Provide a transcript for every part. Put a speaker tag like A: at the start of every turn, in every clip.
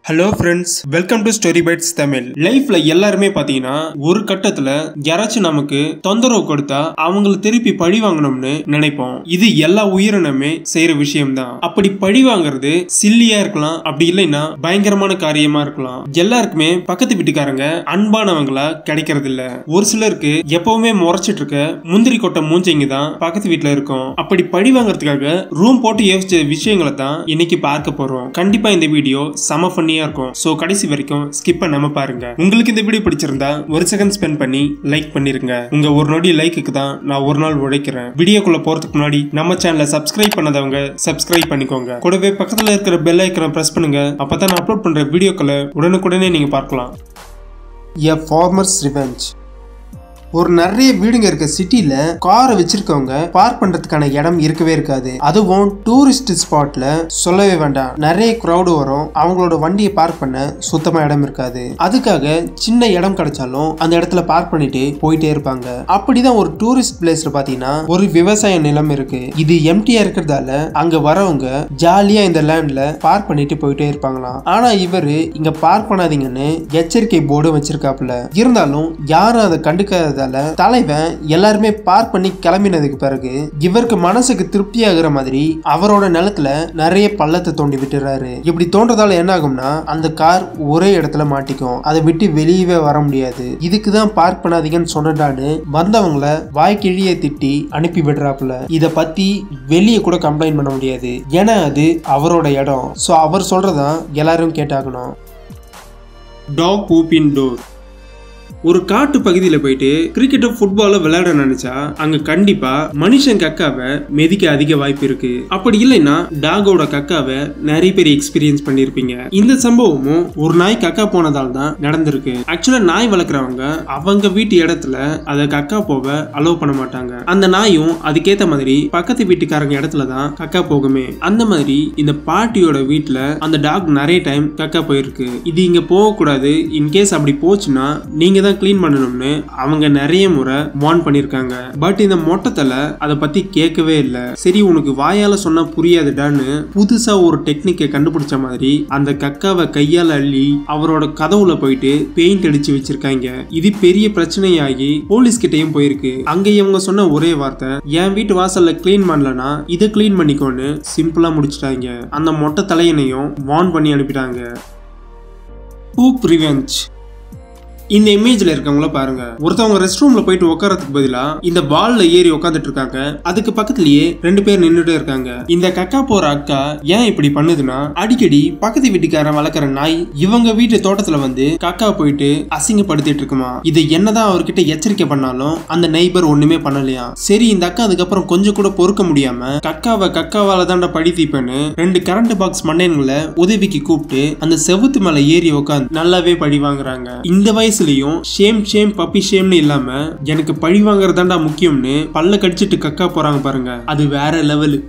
A: hello friends welcome to story bites Tamil லைஃப்ல எல்லாருமே பாத்தீங்கன்னா ஒரு கட்டத்துல யாராச்சும் நமக்கு தொந்தரவு கொடுத்தா அவங்கள திருப்பி பழி வாங்கணும்னு நினைப்போம் இது எல்லா உயிரினமே செய்யற விஷயம்தான் அப்படி பழி வாங்குறது சில்லியா இருக்கலாம் அப்படி இல்லைன்னா பயங்கரமான காரியமா இருக்கலாம் எல்லாருக்குமே பக்கத்து வீட்டுக்காரங்க அன்பானவங்களா கிடைக்கிறது இல்ல ஒரு சிலருக்கு எப்பவுமே முறைச்சிட்டு இருக்க முந்திரி கொட்டை மூஞ்சைங்க தான் பக்கத்து வீட்டுல இருக்கும் அப்படி பழி வாங்குறதுக்காக ரூம் போட்டு யோசிச்ச விஷயங்களை தான் இன்னைக்கு பார்க்க போறோம் கண்டிப்பா இந்த வீடியோ செம ஃபன்னியா இருக்கும் சோ கடைசி வரைக்கும் ஸ்கிப் பண்ணாம பாருங்க உங்களுக்கு இந்த வீடியோ பிடிச்சிருந்தா ஒரு செகண்ட் ஸ்பெண்ட் பண்ணி லைக் பண்ணிருங்க உங்க ஒரு நொடி லைக்குக்கு தான் நான் ஒரு நாள் உழைக்கிறேன் வீடியோக்குள்ள போறதுக்கு முன்னாடி நம்ம சேனலை சப்ஸ்கிரைப் பண்ணாதவங்க சப்ஸ்கிரைப் பண்ணிக்கோங்க கூடவே பக்கத்துல இருக்கிற பெல் ஐக்கனை பிரஸ் பண்ணுங்க அப்பதான் நான் அப்லோட் பண்ற வீடியோக்களை உடனுக்குடனே நீங்க பார்க்கலாம் எ ஃபார்மர்ஸ் ரிவெஞ்ச் ஒரு நிறைய வீடுங்க இருக்க சிட்டில காரை வச்சிருக்கவங்க பார்க் பண்றதுக்கான இடம் இருக்கவே இருக்காது அதுவும் டூரிஸ்ட் ஸ்பாட்ல சொல்லவே வேண்டாம் நிறைய crowd வரும் அவங்களோட வண்டியை பார்க் பண்ண சுத்தமா இடம் இருக்காது அதுக்காக சின்ன இடம் கிடைச்சாலும் அந்த இடத்துல பார்க் பண்ணிட்டு போயிட்டே இருப்பாங்க அப்படிதான் ஒரு டூரிஸ்ட் பிளேஸ்ல பாத்தீங்கன்னா ஒரு விவசாய நிலம் இருக்கு இது எம்டியா இருக்கிறதால அங்க வரவங்க ஜாலியா இந்த லேண்ட்ல பார்க் பண்ணிட்டு போயிட்டே இருப்பாங்களாம் ஆனா இவரு இங்க பார்க் பண்ணாதீங்கன்னு எச்சரிக்கை போர்டு வச்சிருக்காப்புல இருந்தாலும் யாரும் அதை கண்டுக்காததால தலைவன் எல்லாருமே பார்க் பண்ணி கிளம்பினதுக்கு பிறகு இவருக்கு மனசுக்கு திருப்தி ஆகுற மாதிரி அவரோட நிலத்துல நிறைய பள்ளத்தை தோண்டி விட்டுறாரு இப்படி தோன்றதால என்ன ஆகும்னா அந்த கார் ஒரே இடத்துல மாட்டிக்கும் அதை விட்டு வெளியவே வர முடியாது இதுக்கு தான் பார்க் பண்ணாதீங்கன்னு சொன்னடான்னு வந்தவங்கள வாய்க்கிழிய திட்டி அனுப்பி விடுறாப்புல இத பத்தி வெளியே கூட கம்ப்ளைண்ட் பண்ண முடியாது ஏன்னா அது அவரோட இடம் ஸோ அவர் சொல்றதான் எல்லாரும் கேட்டாகணும் டாக் பூப் இன் டோர் ஒரு காட்டு பகுதியில போயிட்டு கிரிக்கெட்டோ ஃபுட்பாலோ விளையாட நினைச்சா அங்க கண்டிப்பா மனுஷன் கக்காவை மெதிக்க அதிக வாய்ப்பு இருக்கு அப்படி இல்லைன்னா டாகோட கக்காவை நிறைய பேர் எக்ஸ்பீரியன்ஸ் பண்ணிருப்பீங்க இந்த சம்பவமும் ஒரு நாய் கக்கா போனதால் தான் நடந்திருக்கு ஆக்சுவலா நாய் வளர்க்குறவங்க அவங்க வீட்டு இடத்துல அதை கக்கா போக அலோவ் பண்ண மாட்டாங்க அந்த நாயும் அதுக்கேத்த மாதிரி பக்கத்து வீட்டுக்காரங்க இடத்துல தான் கக்கா போகுமே அந்த மாதிரி இந்த பாட்டியோட வீட்டுல அந்த டாக் நிறைய டைம் கக்கா போயிருக்கு இது இங்க போகக்கூடாது இன்கேஸ் அப்படி போச்சுன்னா நீங்க தான் க்ளீன் பண்ணணும்னு அவங்க நிறைய முறை வார்ன் பண்ணிருக்காங்க பட் இந்த மொட்டத்துல அதை பத்தி கேட்கவே இல்லை சரி உனக்கு வாயால சொன்னா புரியாதுடான்னு புதுசா ஒரு டெக்னிக்கை கண்டுபிடிச்ச மாதிரி அந்த கக்காவை கையால அள்ளி அவரோட கதவுல போயிட்டு பெயிண்ட் அடிச்சு வச்சிருக்காங்க இது பெரிய பிரச்சனையாகி போலீஸ் கிட்டயும் போயிருக்கு அங்க இவங்க சொன்ன ஒரே வார்த்தை என் வீட்டு வாசல்ல க்ளீன் பண்ணலனா இதை க்ளீன் பண்ணிக்கோன்னு சிம்பிளா முடிச்சிட்டாங்க அந்த மொட்டை தலையனையும் வார்ன் பண்ணி அனுப்பிட்டாங்க பூப் ரிவெஞ்ச் இந்த இமேஜ்ல இருக்கவங்கள பாருங்க ஒருத்தவங்க ரெஸ்ட் ரூம்ல போயிட்டு உட்காரத்துக்கு பதிலா இந்த வால்ல ஏறி உட்காந்துட்டு இருக்காங்க அதுக்கு பக்கத்துலயே ரெண்டு பேர் நின்றுட்டு இருக்காங்க இந்த கக்கா போற அக்கா ஏன் இப்படி பண்ணுதுன்னா அடிக்கடி பக்கத்து வீட்டுக்காரன் வளர்க்குற நாய் இவங்க வீட்டு தோட்டத்துல வந்து கக்கா போயிட்டு அசிங்கப்படுத்திட்டு இருக்குமா இது என்னதான் அவர்கிட்ட எச்சரிக்கை பண்ணாலும் அந்த நெய்பர் ஒண்ணுமே பண்ணலையா சரி இந்த அக்கா அதுக்கப்புறம் கொஞ்சம் கூட பொறுக்க முடியாம கக்காவை கக்காவால தாண்டா பழி தீப்பேன்னு ரெண்டு கரண்ட் பாக்ஸ் மண்டைன்களை உதவிக்கு கூப்பிட்டு அந்த செவுத்து மேல ஏறி உட்காந்து நல்லாவே பழி வாங்குறாங்க இந்த வயசு வயசுலயும் ஷேம் ஷேம் பப்பி ஷேம்னு இல்லாம எனக்கு பழி வாங்குறதாண்டா முக்கியம்னு பல்ல கடிச்சிட்டு கக்கா போறாங்க பாருங்க அது வேற லெவலு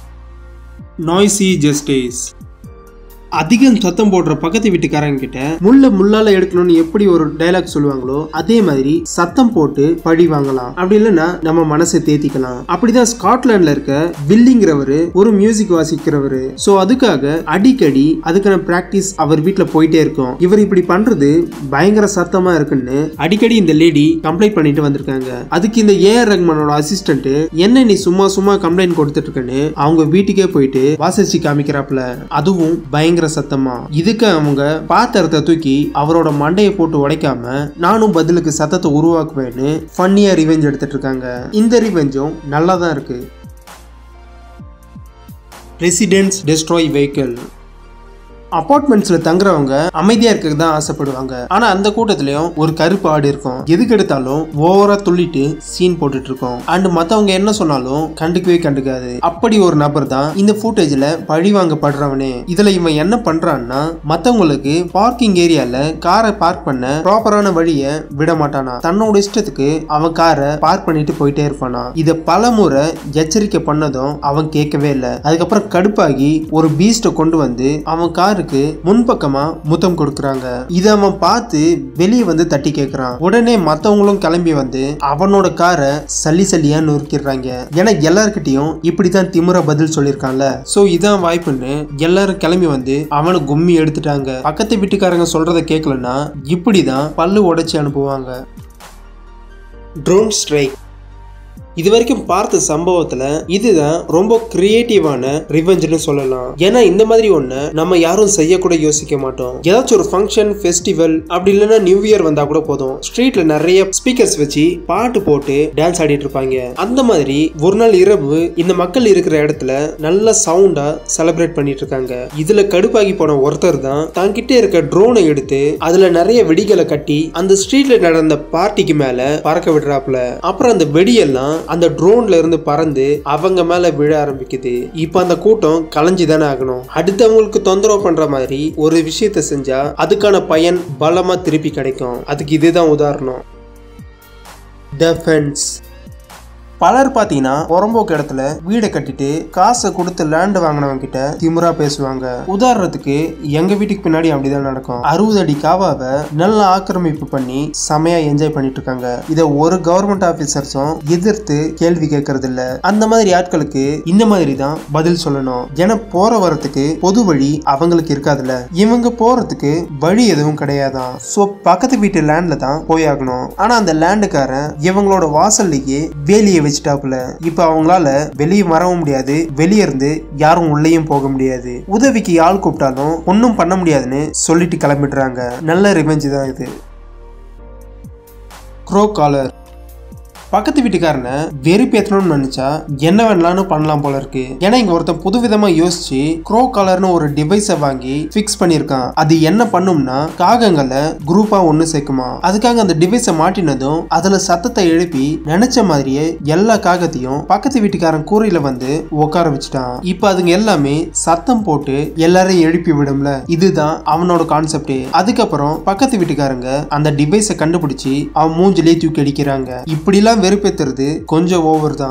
A: நாய்ஸி ஜஸ்டிஸ் அதிகம் சத்தம் போடுற பக்கத்து வீட்டுக்காரங்க கிட்ட முள்ள முள்ளால எடுக்கணும்னு எப்படி ஒரு டைலாக் சொல்லுவாங்களோ அதே மாதிரி சத்தம் போட்டு பழி வாங்கலாம் அப்படி இல்லைன்னா நம்ம மனசை தேத்திக்கலாம் அப்படிதான் ஸ்காட்லாண்ட்ல இருக்க பில்லிங்கிறவரு ஒரு மியூசிக் வாசிக்கிறவரு சோ அதுக்காக அடிக்கடி அதுக்கான பிராக்டிஸ் அவர் வீட்டுல போயிட்டே இருக்கும் இவர் இப்படி பண்றது பயங்கர சத்தமா இருக்குன்னு அடிக்கடி இந்த லேடி கம்ப்ளைண்ட் பண்ணிட்டு வந்திருக்காங்க அதுக்கு இந்த ஏஆர் ரஹ்மானோட அசிஸ்டன்ட் என்ன நீ சும்மா சும்மா கம்ப்ளைண்ட் கொடுத்துட்டு இருக்கன்னு அவங்க வீட்டுக்கே போயிட்டு வாசிச்சு காமிக்கிறாப்ல அதுவும் பயங்கர பயங்கர சத்தமா இதுக்கு அவங்க பாத்திரத்தை தூக்கி அவரோட மண்டையை போட்டு உடைக்காம நானும் பதிலுக்கு சத்தத்தை உருவாக்குவேன்னு ஃபன்னியா ரிவெஞ்ச் எடுத்துட்டு இருக்காங்க இந்த ரிவெஞ்சும் நல்லா தான் இருக்கு ரெசிடென்ஸ் டெஸ்ட்ராய் வெஹிக்கிள் அபார்ட்மெண்ட்ஸ்ல தங்குறவங்க அமைதியா இருக்க தான் ஆசைப்படுவாங்க ஆனா அந்த கூட்டத்திலயும் ஒரு கருப்பு ஆடு இருக்கும் எதுக்கு எடுத்தாலும் ஓவரா துள்ளிட்டு சீன் போட்டுட்டு இருக்கும் அண்ட் மத்தவங்க என்ன சொன்னாலும் கண்டுக்கவே கண்டுக்காது அப்படி ஒரு நபர் தான் இந்த ஃபுட்டேஜ்ல பழி வாங்கப்படுறவனே இதுல இவன் என்ன பண்றான்னா மத்தவங்களுக்கு பார்க்கிங் ஏரியால காரை பார்க் பண்ண ப்ராப்பரான வழிய விட மாட்டானா தன்னோட இஷ்டத்துக்கு அவன் காரை பார்க் பண்ணிட்டு போயிட்டே இருப்பானா இத பல முறை எச்சரிக்கை பண்ணதும் அவன் கேட்கவே இல்லை அதுக்கப்புறம் கடுப்பாகி ஒரு பீஸ்ட கொண்டு வந்து அவன் கார் காருக்கு முன்பக்கமா முத்தம் கொடுக்கறாங்க இத அவன் பார்த்து வெளியே வந்து தட்டி கேட்கறான் உடனே மத்தவங்களும் கிளம்பி வந்து அவனோட காரை சல்லி சல்லியா நொறுக்கிடுறாங்க ஏன்னா எல்லார்கிட்டயும் இப்படித்தான் திமுற பதில் சொல்லியிருக்கான்ல சோ இதான் வாய்ப்புன்னு எல்லாரும் கிளம்பி வந்து அவனை கும்மி எடுத்துட்டாங்க பக்கத்து வீட்டுக்காரங்க சொல்றத கேட்கலன்னா இப்படிதான் பல்லு உடைச்சு அனுப்புவாங்க ட்ரோன் ஸ்ட்ரைக் இது வரைக்கும் பார்த்த சம்பவத்துல இதுதான் ரொம்ப கிரியேட்டிவான ரிவெஞ்ச்னு சொல்லலாம் ஏன்னா இந்த மாதிரி ஒண்ணு நம்ம யாரும் செய்யக்கூட யோசிக்க மாட்டோம் ஏதாச்சும் ஒரு ஃபங்க்ஷன் ஃபெஸ்டிவல் அப்படி இல்லைன்னா நியூ இயர் வந்தா கூட போதும் ஸ்ட்ரீட்ல நிறைய ஸ்பீக்கர்ஸ் வச்சு பாட்டு போட்டு டான்ஸ் ஆடிட்டு இருப்பாங்க அந்த மாதிரி ஒரு நாள் இரவு இந்த மக்கள் இருக்கிற இடத்துல நல்ல சவுண்டா செலிப்ரேட் பண்ணிட்டு இருக்காங்க இதுல கடுப்பாகி போன ஒருத்தர் தான் தங்கிட்ட இருக்க ட்ரோனை எடுத்து அதுல நிறைய வெடிகளை கட்டி அந்த ஸ்ட்ரீட்ல நடந்த பார்ட்டிக்கு மேல பறக்க விடுறாப்புல அப்புறம் அந்த வெடியெல்லாம் அந்த ட்ரோன்ல இருந்து பறந்து அவங்க மேல விழ ஆரம்பிக்குது இப்ப அந்த கூட்டம் கலைஞ்சு தானே ஆகணும் அடுத்தவங்களுக்கு தொந்தரவு பண்ற மாதிரி ஒரு விஷயத்த செஞ்சா அதுக்கான பயன் பலமா திருப்பி கிடைக்கும் அதுக்கு இதுதான் உதாரணம் டெஃபென்ஸ் பலர் பார்த்தீங்கன்னா புறம்போக்கு இடத்துல வீடை கட்டிட்டு காசை கொடுத்து லேண்ட் வாங்கினவங்க கிட்ட திமுறா பேசுவாங்க உதாரணத்துக்கு எங்க வீட்டுக்கு பின்னாடி அப்படிதான் நடக்கும் அறுபது அடி காவாவை நல்ல ஆக்கிரமிப்பு பண்ணி செமையா என்ஜாய் பண்ணிட்டு இருக்காங்க இதை ஒரு கவர்மெண்ட் ஆபீசர்ஸும் எதிர்த்து கேள்வி கேட்கறது இல்ல அந்த மாதிரி ஆட்களுக்கு இந்த மாதிரி தான் பதில் சொல்லணும் ஏன்னா போற வரத்துக்கு பொது வழி அவங்களுக்கு இருக்காதுல்ல இவங்க போறதுக்கு வழி எதுவும் கிடையாதான் சோ பக்கத்து வீட்டு லேண்ட்ல தான் போயாகணும் ஆனா அந்த லேண்டுக்காரன் இவங்களோட வாசல்லையே வேலியை வச்சுட்டாப்புல இப்ப அவங்களால வெளியே வரவும் முடியாது வெளியே இருந்து யாரும் உள்ளேயும் போக முடியாது உதவிக்கு ஆள் கூப்பிட்டாலும் ஒன்றும் பண்ண முடியாதுன்னு சொல்லிட்டு கிளம்பிடுறாங்க நல்ல ரிவெஞ்ச் தான் இது க்ரோ காலர் பக்கத்து வீட்டுக்காரனை வெறுப்பேற்றணும்னு நினைச்சா என்ன வேணலாம்னு பண்ணலாம் போல இருக்கு ஏன்னா இங்க ஒருத்தன் புதுவிதமா யோசிச்சு க்ரோ காலர்னு ஒரு டிவைஸை வாங்கி ஃபிக்ஸ் பண்ணியிருக்கான் அது என்ன பண்ணும்னா காகங்களை குரூப்பா ஒண்ணு சேர்க்குமா அதுக்காக அந்த டிவைஸை மாட்டினதும் அதுல சத்தத்தை எழுப்பி நினைச்ச மாதிரியே எல்லா காகத்தையும் பக்கத்து வீட்டுக்காரன் கூரையில வந்து உட்கார வச்சுட்டான் இப்ப அதுங்க எல்லாமே சத்தம் போட்டு எல்லாரையும் எழுப்பி விடும்ல இதுதான் அவனோட கான்செப்ட் அதுக்கப்புறம் பக்கத்து வீட்டுக்காரங்க அந்த டிவைஸை கண்டுபிடிச்சு அவன் மூஞ்சிலே தூக்கி அடிக்கிறாங்க இப்படிலாம் வெறுப்பேத்துறது கொஞ்சம் ஓவர் தான்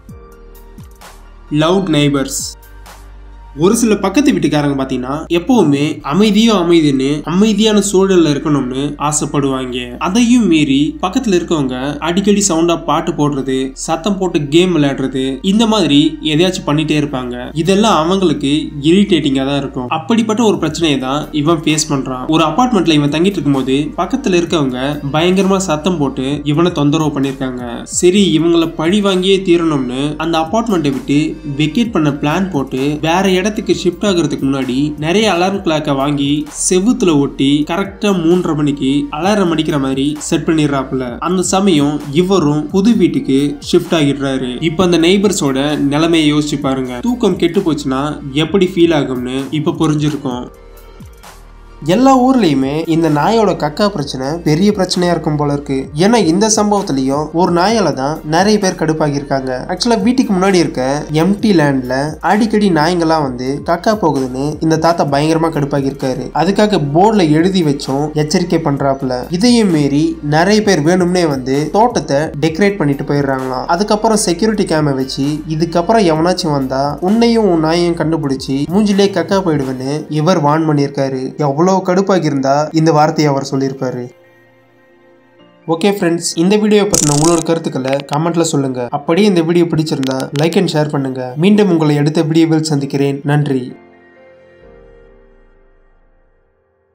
A: லவுட் நெய்பர்ஸ் ஒரு சில பக்கத்து வீட்டுக்காரங்க பார்த்தீங்கன்னா எப்பவுமே அமைதியோ அமைதின்னு அமைதியான சூழல்ல இருக்கணும்னு ஆசைப்படுவாங்க அதையும் மீறி பக்கத்துல இருக்கவங்க அடிக்கடி சவுண்டா பாட்டு போடுறது சத்தம் போட்டு கேம் விளையாடுறது இந்த மாதிரி எதையாச்சும் பண்ணிட்டே இருப்பாங்க இதெல்லாம் அவங்களுக்கு இரிட்டேட்டிங்கா தான் இருக்கும் அப்படிப்பட்ட ஒரு பிரச்சனையை தான் இவன் ஃபேஸ் பண்றான் ஒரு அபார்ட்மெண்ட்ல இவன் தங்கிட்டு இருக்கும்போது பக்கத்துல இருக்கவங்க பயங்கரமா சத்தம் போட்டு இவனை தொந்தரவு பண்ணிருக்காங்க சரி இவங்கள பழி வாங்கியே தீரணும்னு அந்த அபார்ட்மெண்ட்டை விட்டு வெக்கேட் பண்ண பிளான் போட்டு வேற இடத்துக்கு ஷிஃப்ட் ஆகுறதுக்கு முன்னாடி நிறைய அலாரம் கிளாக்கை வாங்கி செவுத்துல ஒட்டி கரெக்டா மூன்றரை மணிக்கு அலாரம் அடிக்கிற மாதிரி செட் பண்ணிடுறாப்புல அந்த சமயம் இவரும் புது வீட்டுக்கு ஷிஃப்ட் ஆகிடுறாரு இப்ப அந்த நெய்பர்ஸோட நிலைமையை யோசிச்சு பாருங்க தூக்கம் கெட்டு போச்சுன்னா எப்படி ஃபீல் ஆகும்னு இப்ப புரிஞ்சிருக்கும் எல்லா ஊர்லயுமே இந்த நாயோட கக்கா பிரச்சனை பெரிய பிரச்சனையா இருக்கும் போல இருக்கு ஏன்னா இந்த சம்பவத்திலயும் ஒரு நாயால தான் நிறைய பேர் கடுப்பாகி இருக்காங்க ஆக்சுவலா வீட்டுக்கு முன்னாடி இருக்க எம்டி லேண்ட்ல அடிக்கடி நாய்ங்கெல்லாம் வந்து கக்கா போகுதுன்னு இந்த தாத்தா பயங்கரமா கடுப்பாகி இருக்காரு அதுக்காக போர்டுல எழுதி வச்சும் எச்சரிக்கை பண்றாப்புல இதையும் மீறி நிறைய பேர் வேணும்னே வந்து தோட்டத்தை டெக்கரேட் பண்ணிட்டு போயிடுறாங்களாம் அதுக்கப்புறம் செக்யூரிட்டி கேமரா வச்சு இதுக்கப்புறம் எவனாச்சும் வந்தா உன்னையும் உன் நாயையும் கண்டுபிடிச்சு மூஞ்சிலே கக்கா போயிடுவேன்னு இவர் வான் பண்ணியிருக்காரு எவ்வளவு கடுப்பாகி இருந்தா இந்த வார்த்தையை அவர் சொல்லியிருப்பாரு ஓகே ஃப்ரெண்ட்ஸ் இந்த வீடியோ பற்றின உங்களோட கருத்துக்களை கமெண்ட்ல சொல்லுங்க அப்படியே இந்த வீடியோ பிடிச்சிருந்தா லைக் அண்ட் ஷேர் பண்ணுங்க மீண்டும் உங்களை அடுத்த வீடியோவில் சந்திக்கிறேன் நன்றி